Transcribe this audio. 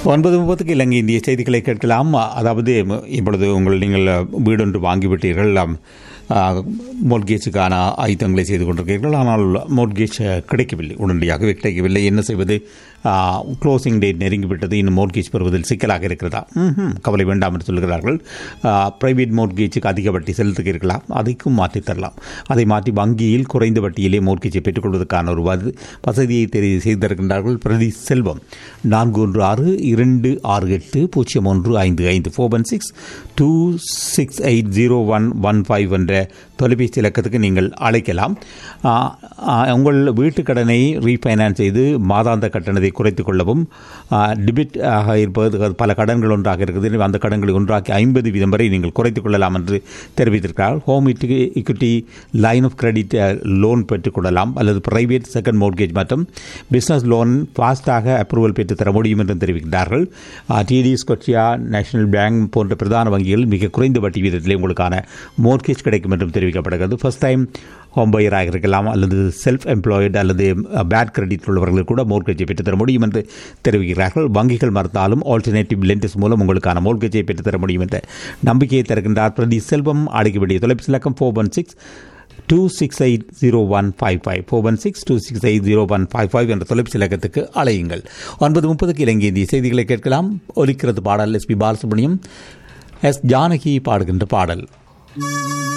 ஒன்பது முப்பதுக்கு இலங்கை இந்திய செய்திகளை கேட்கலாம் அதாவது இப்பொழுது உங்கள் நீங்கள் வீடொன்று வாங்கிவிட்டீர்கள் மோட்கேஜுக்கான ஆயுதங்களை செய்து கொண்டிருக்கிறீர்கள் ஆனால் மோட்கேஜ் கிடைக்கவில்லை உடனடியாகவே கிடைக்கவில்லை என்ன செய்வது க்ளோசிங் டேட் நெருங்கிவிட்டது இன்னும் மோட்கேஜ் பெறுவதில் சிக்கலாக இருக்கிறதா ம்ஹும், கவலை வேண்டாம் என்று சொல்கிறார்கள் பிரைவேட் மோட்கேஜுக்கு அதிக வட்டி செலுத்துகிறீர்களா அதைக்கும் மாற்றித் தரலாம் அதை மாற்றி வங்கியில் குறைந்த வட்டியிலே மோட்கேஜை பெற்றுக்கொள்வதற்கான ஒரு வச- வசதியை தெரிவு செய்திருக்கின்றார்கள் பிரதி செல்வம் நான்கு ஒன்று ஆறு இரண்டு ஆறு எட்டு பூஜ்ஜியம் ஒன்று ஐந்து ஐந்து four one six two six eight zero one one five என்ற தொலைபேசி இலக்கத்துக்கு நீங்கள் அழைக்கலாம் ஆ, ஆ, உங்கள் வீட்டுக் கடனை ரீஃபைனான்ஸ் செய்து மாதாந்த கட்டணத்தை குறைத்துக் கொள்ளவும் டிபிட் ஆக இருப்பது பல கடன்கள் ஒன்றாக இருக்குது எனவே அந்த கடன்களை ஒன்றாக்கி ஐம்பது வீதம் வரை நீங்கள் குறைத்துக் கொள்ளலாம் என்று தெரிவித்திருக்கிறார் home equity line of credit loan பெற்றுக்கொள்ளலாம் அல்லது பிரைவேட் செகண்ட் மோட்கேஜ் மற்றும் பிசினஸ் லோன் ஃபாஸ்டாக அப்ரூவல் பெற்று தர முடியும் என்றும் தெரிவிக்கிறார்கள் டிடி ஸ்கொச்சியா நேஷனல் பேங்க் போன்ற பிரதான வங்கிகள் மிக குறைந்த வட்டி வீதத்திலே உங்களுக்கான மோட்கேஜ் கிடைக்கும் என்றும் தெரிவிக்கப்படுகிறது ஃபர்ஸ்ட் டைம் ஹோம் பையராக இருக்கலாம் அல்லது செல்ஃப் எம்ப்ளாய்டு அல்லது பேட் கிரெடிட் உள்ளவர்கள் கூட மோர்கேஜை பெற்றுத்தர முடியும் என்று தெரிவிக்கிறார்கள் வங்கிகள் மறுத்தாலும் ஆல்டர்னேட்டிவ் லெண்டர்ஸ் மூலம் உங்களுக்கான மோர்கேஜை பெற்றுத்தர முடியும் என்ற நம்பிக்கையை தருகின்றார் பிரதி செல்வம் அழைக்க வேண்டிய தொலைபேசி இலக்கம் four one six two six eight zero one five five four one six two six eight zero one five five என்ற தொலைபேசி இலக்கத்துக்கு அழையுங்கள் ஒன்பது முப்பதுக்கு இலங்கை இந்திய செய்திகளை கேட்கலாம் ஒலிக்கிறது பாடல் S P Balasubrahmanyam S Janaki பாடுகின்ற பாடல்